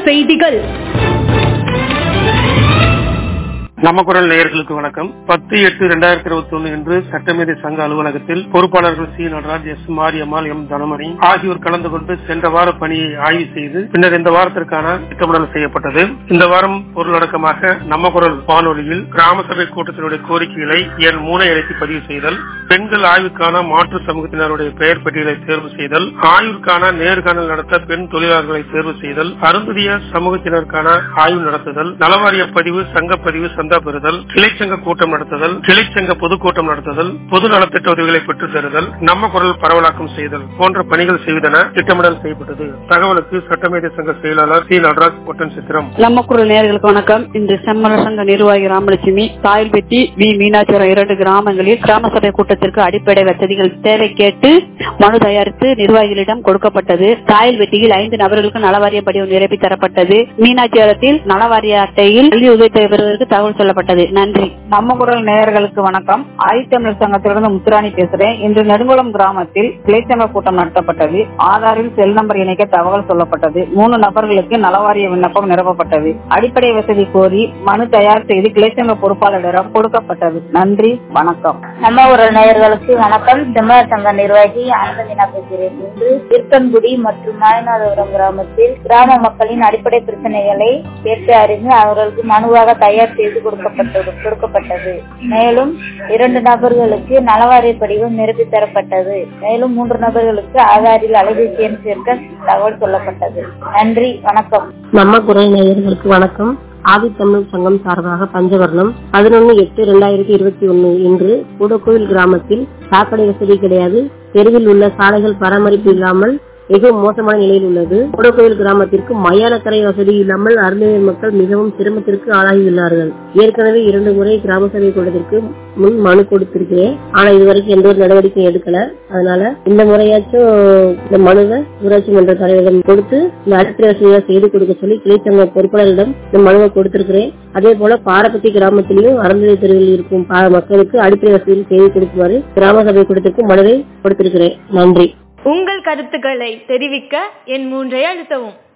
செய்திகள் நம்ம குரல் நேயர்களுக்கு வணக்கம் பத்து எட்டு இரண்டாயிரத்தி இருபத்தி ஒன்னு இன்று சட்டமேதை சங்க அலுவலகத்தில் பொறுப்பாளர்கள் C Natraj S Mariammal M Dhanamani ஆகியோர் கலந்து கொண்டு சென்ற வார பணியை ஆய்வு செய்து பின்னர் இந்த வாரத்திற்கான திட்டமிடல் செய்யப்பட்டது இந்த வாரம் பொருளடக்கமாக நம்ம குரல் வானொலியில் கிராம சபை கூட்டத்தினுடைய கோரிக்கைகளை எண் மூனை அழைத்து பதிவு செய்தல் பெண்கள் ஆய்வுக்கான மாற்று சமூகத்தினருடைய பெயர் பட்டியலை தேர்வு செய்தல் ஆய்வுக்கான நேர்காணல் நடத்த பெண் தொழிலாளர்களை தேர்வு செய்தல் அருந்ததிய சமூகத்தினருக்கான ஆய்வு நடத்துதல் நலவாரிய பதிவு சங்கப்பதிவு சந்தா பெறுதல் கிளைச்சங்க கூட்டம் நடத்துதல் கிளைச்சங்க பொதுக்கூட்டம் நடத்துதல் பொது நலத்திட்ட உதவிகளை பெற்றுத் தருதல் நம்ம குரல் பரவலாக்கம் செய்தல் போன்ற பணிகள் செய்வதென திட்டமிடல் செய்யப்பட்டது தகவலுக்கு சட்டமேதை சங்க செயலாளர் சி நடராஜ் ஒட்டன் சித்திரம் நம்ம குரல் நேயர்களுக்கு வணக்கம் இன்று செம்மல சங்க நிர்வாகி ராமலட்சுமி தாயில்பெட்டி வி மீனாட்சிபுரம் இரண்டு கிராமங்களில் கிராம சபை கூட்டத்திற்கு அடிப்படை வசதிகள் தேவை கேட்டு மனு தயாரித்து நிர்வாகிகளிடம் கொடுக்கப்பட்டது தாயில்பெட்டியில் ஐந்து நபர்களுக்கு நலவாரிய படிவம் நிரப்பி தரப்பட்டது மீனாட்சிபுரத்தில் நலவாரிய அட்டையில் கல்வி உதவி பெறுவதற்கு தகவல் சொல்லப்பட்டது நன்றி நம்ம குரல் நேயர்களுக்கு வணக்கம் ஆதித்தமிழர் சங்கத்திலிருந்து முத்துராணி பேசுறேன் இன்று நெடுங்குளம் கிராமத்தில் கிளைச்சங்க கூட்டம் நடத்தப்பட்டது ஆதாரில் செல் நம்பர் இணைக்க தகவல் சொல்லப்பட்டது மூணு நபர்களுக்கு நலவாரிய விண்ணப்பம் நிரப்பப்பட்டது அடிப்படை வசதி கோரி மனு தயார் செய்து கிளைச்சங்க பொறுப்பாளரிடம் கொடுக்கப்பட்டது நன்றி வணக்கம் நம்ம ஒரு நேயர்களுக்கு வணக்கம் செம்மர் சங்க நிர்வாகி ஆனந்தினா பேசுகிறேன் இன்று திருக்கன்குடி மற்றும் நாயநாதபுரம் கிராமத்தில் கிராம மக்களின் அடிப்படை பிரச்சனைகளை கேட்டு அறிந்து அவர்களுக்கு மனுவாக தயார் செய்து கொடுக்கப்பட்டது கொடுக்கப்பட்டது மேலும் இரண்டு நபர்களுக்கு நலவாரிய படிவம் நிரப்பி தரப்பட்டது மேலும் மூன்று நபர்களுக்கு ஆதாரில் அலைபேசி எண் சேர்க்க தகவல் சொல்லப்பட்டது நன்றி வணக்கம் நம்ம குரல் நேயர்களுக்கு வணக்கம் ஆதித்தமிழ் சங்கம் சார்பாக பஞ்சவர்ணம் பதினொன்னு எட்டு இரண்டாயிரத்தி இருபத்தி ஒன்னு இன்று கூடக்கோவில் கிராமத்தில் சாக்கடை வசதி கிடையாது தெருவில் உள்ள சாலைகள் பராமரிப்பு இல்லாமல் மிகவும் மோசமான நிலையில் உள்ளது கூடக்கோவில் கிராமத்திற்கு மயானக்கரை வசதி இல்லாமல் அருந்ததியர் மக்கள் மிகவும் சிரமத்திற்கு ஆளாகியுள்ளார்கள் ஏற்கனவே இரண்டு முறை கிராம சபை கூட்டத்திற்கு முன் மனு கொடுத்திருக்கிறேன் ஆனா இதுவரைக்கும் எந்த ஒரு நடவடிக்கையும் எடுக்கல அதனால இந்த முறையாச்சும் இந்த மனுவை ஊராட்சி மன்ற தலைவரிடம் கொடுத்து இந்த அடிப்படை வசதிகளை செய்து கொடுக்க சொல்லி கிளைச்சங்க பொறுப்பாளரிடம் இந்த மனுவை கொடுத்திருக்கிறேன் அதே போல பாரபத்தி கிராமத்திலையும் அறந்ததை தெருவில் இருக்கும் பா- மக்களுக்கு அடிப்படை வசதிகள் செய்து கொடுக்குமாறு கிராம சபை கூட்டத்திற்கு மனுவை கொடுத்திருக்கிறேன் நன்றி உங்கள் கருத்துக்களை தெரிவிக்க என் மூன்றை அழுத்தவும்